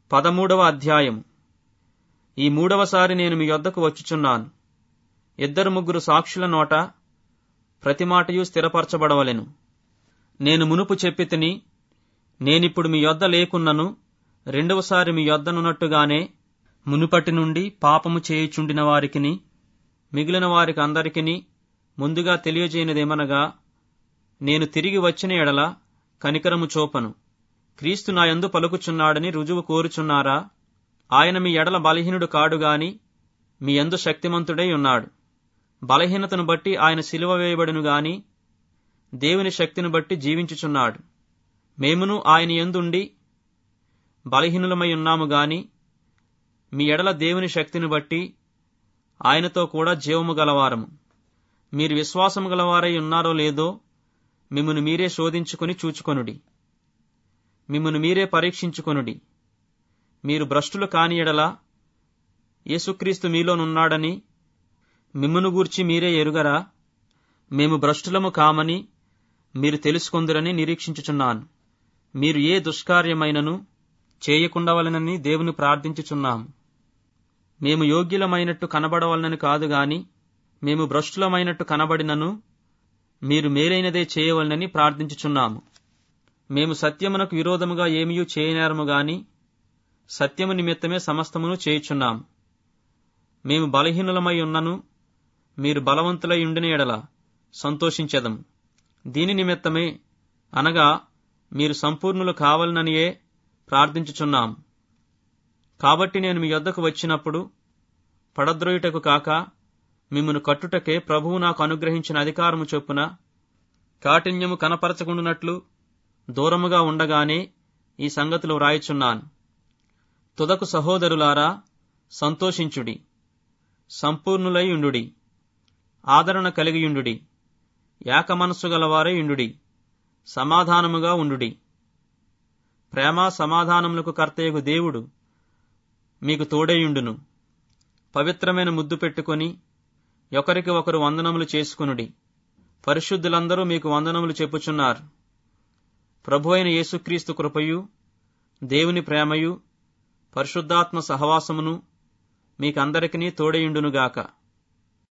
పదమూడవ అధ్యాయం ఈ మూడవసారి నేను మీ యొద్దకు వచ్చుచున్నాను ఇద్దరు ముగ్గురు సాక్షుల నోట ప్రతి మాటయు స్థిరపరచబడవలెను నేను మునుపు చెప్పి తిని నేనిప్పుడు మీ యొద్ద లేకున్నను రెండవసారి మీ యొద్దనున్నట్టుగానే మునుపటి నుండి పాపము చేయుచుండిన వారికిని మిగిలిన వారికి అందరికిని ముందుగా తెలియజేయనిదేమనగా నేను తిరిగి వచ్చిన ఎడల కనికరము చూపను క్రీస్తు నా యందు పలుకుచున్నాడని రుజువు కోరుచున్నారా ఆయన మీ ఎడల బలహీనుడు కాడు గాని మీ యందు శక్తిమంతుడై ఉన్నాడు బలహీనతను బట్టి ఆయన సిలువ వేయబడును గాని దేవుని శక్తిని బట్టి జీవించుచున్నాడు మేమును ఆయన యందుండి బలహీనులమై ఉన్నాము గాని మీ ఎడల దేవుని శక్తిని బట్టి ఆయనతో కూడా జీవము గలవారము మీరు విశ్వాసము గలవారై ఉన్నారో లేదో మిమ్మను మీరే శోధించుకుని చూచుకొనుడి మిమ్మను మీరే పరీక్షించుకొనుడి మీరు భ్రష్టులు కాని ఎడల యేసుక్రీస్తు మీలోనున్నాడని మిమ్మును గూర్చి మీరే ఎరుగరా మేము భ్రష్టులము కామని మీరు తెలుసుకొందురని నిరీక్షించుచున్నాను మీరు ఏ దుష్కార్యమైనను చేయకుండవలనని దేవుని ప్రార్థించుచున్నాము మేము యోగ్యులమైనట్టు కనబడవలనని కాదు గాని మేము భ్రష్టులమైనట్టు కనబడినను మీరు మేలైనదే చేయవలనని ప్రార్థించుచున్నాము మేము సత్యమునకు విరోధముగా ఏమియూ చేయనేరము గాని సత్యము నిమిత్తమే సమస్తమును చేయుచున్నాము మేము బలహీనులమై ఉన్నను మీరు బలవంతులై ఉండిన ఎడల సంతోషించెదము దీని నిమిత్తమే అనగా మీరు సంపూర్ణులు కావాలననియే ప్రార్థించుచున్నాము కాబట్టి నేను మీ యొద్దకు వచ్చినప్పుడు పడద్రోయుటకు కాక మిమ్మను కట్టుటకే ప్రభువు నాకు అనుగ్రహించిన అధికారము చొప్పున కాఠిన్యము కనపరచకుండునట్లు దూరముగా ఉండగానే ఈ సంగతులు వ్రాయుచున్నాను తుదకు సహోదరులారా సంతోషించుడి సంపూర్ణులై ఉండుడి ఆదరణ కలిగియుండుడి ఏక మనస్సు గలవారై ఉండుడి సమాధానముగా ఉండుడి ప్రేమ సమాధానములకు కర్తయ్యకు దేవుడు మీకు తోడేయుండును పవిత్రమైన ముద్దు పెట్టుకొని ఒకరికి ఒకరు వందనములు చేసుకునుడి పరిశుద్ధులందరూ మీకు వందనములు చెప్పుచున్నారు ప్రభు అయిన యేసుక్రీస్తు కృపయు దేవుని ప్రేమయు పరిశుద్ధాత్మ సహవాసమును మీకందరికీ తోడేయుండునుగాక